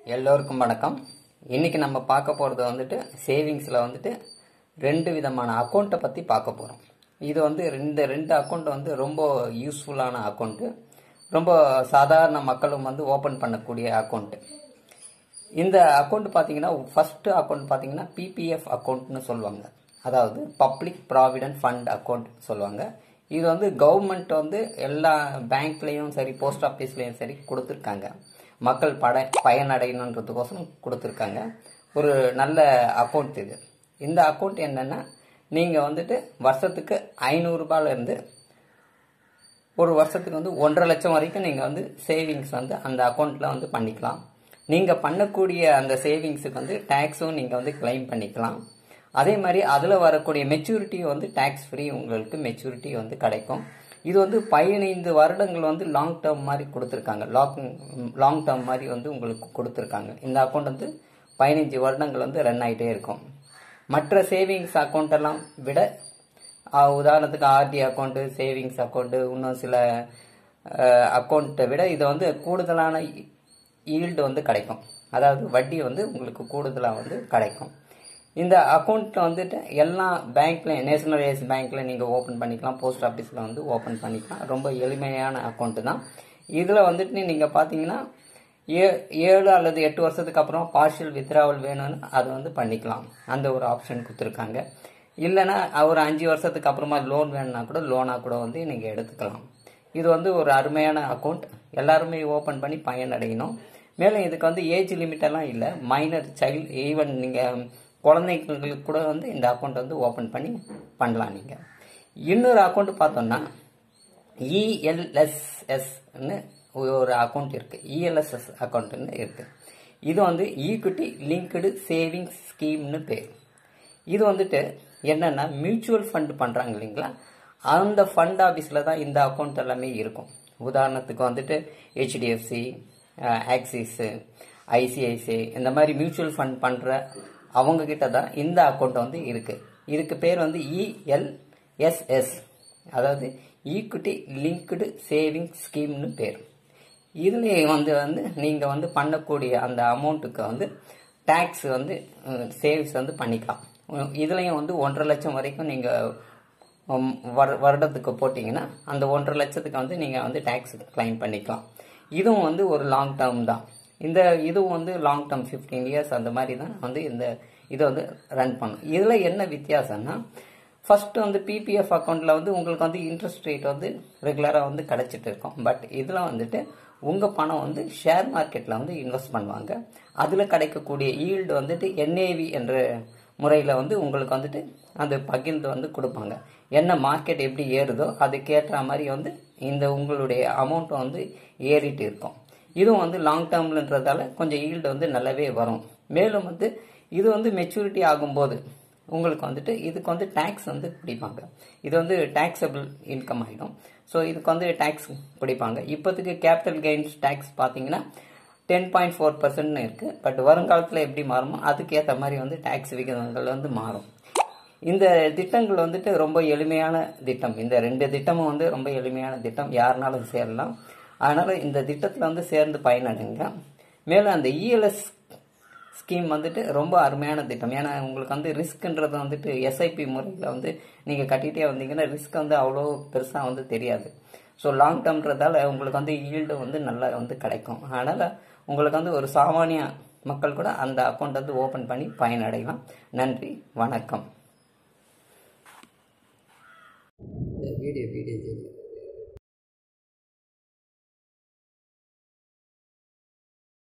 எல்லோருக்கும் வணக்கம் இன்னைக்கு நம்ம பார்க்க போகிறது வந்துட்டு சேவிங்ஸில் வந்துட்டு ரெண்டு விதமான அக்கௌண்ட்டை பற்றி பார்க்க போகிறோம் இது வந்து இந்த ரெண்டு அக்கௌண்ட் வந்து ரொம்ப யூஸ்ஃபுல்லான அக்கௌண்ட்டு ரொம்ப சாதாரண மக்களும் வந்து ஓப்பன் பண்ணக்கூடிய அக்கௌண்ட்டு இந்த அக்கௌண்ட் பார்த்தீங்கன்னா ஃபர்ஸ்ட் அக்கௌண்ட் பார்த்தீங்கன்னா பிபிஎஃப் அக்கௌண்ட்னு சொல்லுவாங்க அதாவது பப்ளிக் ப்ராவிடென்ட் ஃபண்ட் அக்கௌண்ட் சொல்லுவாங்க இது வந்து கவர்மெண்ட் வந்து எல்லா பேங்க்லேயும் சரி போஸ்ட் ஆஃபீஸ்லேயும் சரி கொடுத்துருக்காங்க மக்கள் பட பயனடையணுன்றதுக்கோசரம் கொடுத்துருக்காங்க ஒரு நல்ல அக்கௌண்ட் இது இந்த அக்கௌண்ட் என்னென்னா நீங்கள் வந்துட்டு வருஷத்துக்கு ஐநூறுரூபாலேருந்து ஒரு வருஷத்துக்கு வந்து ஒன்றரை லட்சம் வரைக்கும் நீங்கள் வந்து சேவிங்ஸ் வந்து அந்த அக்கௌண்ட்டில் வந்து பண்ணிக்கலாம் நீங்கள் பண்ணக்கூடிய அந்த சேவிங்ஸுக்கு வந்து டேக்ஸும் நீங்கள் வந்து கிளைம் பண்ணிக்கலாம் அதே மாதிரி அதில் வரக்கூடிய மெச்சூரிட்டி வந்து டேக்ஸ் ஃப்ரீ உங்களுக்கு மெச்சூரிட்டி வந்து கிடைக்கும் இது வந்து பதினைந்து வருடங்கள் வந்து லாங் டேர்ம் மாதிரி கொடுத்துருக்காங்க லாங் லாங் டேர்ம் மாதிரி வந்து உங்களுக்கு கொடுத்துருக்காங்க இந்த அக்கௌண்ட் வந்து பதினஞ்சு வருடங்கள் வந்து ரன் ஆகிட்டே இருக்கும் மற்ற சேவிங்ஸ் அக்கௌண்ட் எல்லாம் விட ஆஹ் உதாரணத்துக்கு ஆர்டி அக்கௌண்ட்டு சேவிங்ஸ் அக்கௌண்ட்டு இன்னும் சில அக்கௌண்ட்டை விட இது வந்து கூடுதலான ஈல்டு வந்து கிடைக்கும் அதாவது வட்டி வந்து உங்களுக்கு கூடுதலாக வந்து கிடைக்கும் இந்த அக்கௌண்ட் வந்துட்டு எல்லா பேங்க்லையும் நேஷனலைஸ் பேங்க்ல நீங்கள் ஓப்பன் பண்ணிக்கலாம் போஸ்ட் ஆஃபீஸில் வந்து ஓப்பன் பண்ணிக்கலாம் ரொம்ப எளிமையான அக்கௌண்ட்டு தான் இதில் வந்துட்டு நீங்கள் பார்த்தீங்கன்னா ஏ ஏழு அல்லது எட்டு வருஷத்துக்கு அப்புறம் பார்ஷியல் வித்ராவல் வேணும்னு அது வந்து பண்ணிக்கலாம் அந்த ஒரு ஆப்ஷன் கொடுத்துருக்காங்க இல்லைன்னா ஒரு அஞ்சு வருஷத்துக்கு அப்புறமா லோன் வேணும்னா கூட லோனாக கூட வந்து நீங்கள் எடுத்துக்கலாம் இது வந்து ஒரு அருமையான அக்கௌண்ட் எல்லாருமே ஓப்பன் பண்ணி பயனடையணும் மேலும் இதுக்கு வந்து ஏஜ் லிமிட்டெல்லாம் இல்லை மைனர் சைல்டு ஈவன் நீங்கள் குழந்தைங்களுக்கு கூட வந்து இந்த அக்கௌண்ட் வந்து ஓப்பன் பண்ணி பண்ணலாம் நீங்கள் இன்னொரு அக்கௌண்ட் பார்த்தோம்னா இஎல்எஸ்எஸ்ன்னு ஒரு அக்கௌண்ட் இருக்குது இஎல்எஸ்எஸ் அக்கௌண்ட்டுன்னு இருக்குது இது வந்து ஈக்விட்டி லிங்க்டு சேவிங்ஸ் ஸ்கீம்னு பேர் இது வந்துட்டு என்னென்னா மியூச்சுவல் ஃபண்ட் பண்ணுறாங்க இல்லைங்களா அந்த ஃபண்ட் ஆஃபீஸில் தான் இந்த அக்கௌண்ட் எல்லாமே இருக்கும் உதாரணத்துக்கு வந்துட்டு ஹெச்டிஎஃப்சி ஆக்சிஸு ஐசிஐசிஐ இந்த மாதிரி மியூச்சுவல் ஃபண்ட் பண்ணுற அவங்க கிட்ட தான் இந்த அக்கௌண்ட் வந்து இருக்குது இதுக்கு பேர் வந்து இஎல்எஸ்எஸ் அதாவது ஈக்விட்டி லிங்க்டு சேவிங் ஸ்கீம்னு பேர் இதுலேயே வந்து வந்து நீங்கள் வந்து பண்ணக்கூடிய அந்த அமௌண்ட்டுக்கு வந்து டேக்ஸ் வந்து சேவிங்ஸ் வந்து பண்ணிக்கலாம் இதுலேயும் வந்து ஒன்றரை லட்சம் வரைக்கும் நீங்கள் வருடத்துக்கு போட்டிங்கன்னா அந்த ஒன்றரை லட்சத்துக்கு வந்து நீங்கள் வந்து டேக்ஸ் கிளைம் பண்ணிக்கலாம் இதுவும் வந்து ஒரு லாங் டேர்ம் தான் இந்த இதுவும் வந்து லாங் டேர்ம் ஃபிஃப்டீன் இயர்ஸ் அந்த மாதிரி தான் வந்து இந்த இதை வந்து ரன் பண்ணும் இதில் என்ன வித்தியாசம்னா ஃபர்ஸ்ட் வந்து பிபிஎஃப் அக்கௌண்ட்டில் வந்து உங்களுக்கு வந்து இன்ட்ரெஸ்ட் ரேட் வந்து ரெகுலராக வந்து கிடச்சிட்டு இருக்கும் பட் இதில் வந்துட்டு உங்கள் பணம் வந்து ஷேர் மார்க்கெட்டில் வந்து இன்வெஸ்ட் பண்ணுவாங்க அதில் கிடைக்கக்கூடிய ஈல்டு வந்துட்டு என்ஏவி என்ற முறையில் வந்து உங்களுக்கு வந்துட்டு அந்த பகிர்ந்து வந்து கொடுப்பாங்க என்ன மார்க்கெட் எப்படி ஏறுதோ அதுக்கேற்ற மாதிரி வந்து இந்த உங்களுடைய அமௌண்ட்டை வந்து ஏறிட்டு இருக்கும் இதுவும் வந்து லாங் டேர்ம்லன்றதால கொஞ்சம் ஈல்டு வந்து நல்லாவே வரும் மேலும் வந்து இது வந்து மெச்சூரிட்டி ஆகும்போது உங்களுக்கு வந்துட்டு இதுக்கு வந்து டேக்ஸ் வந்து பிடிப்பாங்க இது வந்து டேக்ஸபிள் இன்கம் ஆகிடும் ஸோ இதுக்கு வந்து டேக்ஸ் பிடிப்பாங்க இப்போதைக்கு கேபிட்டல் கெயின்ஸ் டேக்ஸ் பார்த்தீங்கன்னா டென் பாயிண்ட் ஃபோர் பர்சன்ட்னு இருக்குது பட் வருங்காலத்தில் எப்படி மாறுமோ அதுக்கேற்ற மாதிரி வந்து டேக்ஸ் விகிதங்கள் வந்து மாறும் இந்த திட்டங்கள் வந்துட்டு ரொம்ப எளிமையான திட்டம் இந்த ரெண்டு திட்டமும் வந்து ரொம்ப எளிமையான திட்டம் யாருனாலும் சேரலாம் அதனால் இந்த திட்டத்தில் வந்து சேர்ந்து பயனடைங்க மேலும் அந்த இஎல்எஸ் ஸ்கீம் வந்துட்டு ரொம்ப அருமையான திட்டம் ஏன்னா உங்களுக்கு வந்து ரிஸ்க்ன்றது வந்துட்டு எஸ்ஐபி முறையில் வந்து நீங்கள் கட்டிகிட்டே வந்தீங்கன்னா ரிஸ்க் வந்து அவ்வளோ பெருசாக வந்து தெரியாது ஸோ லாங் டேர்ம்ன்றதால உங்களுக்கு வந்து ஈல்டு வந்து நல்லா வந்து கிடைக்கும் அதனால் உங்களுக்கு வந்து ஒரு சாமானிய மக்கள் கூட அந்த அக்கௌண்ட் வந்து ஓப்பன் பண்ணி பயனடையலாம் நன்றி வணக்கம் வீடியோ வீடியோ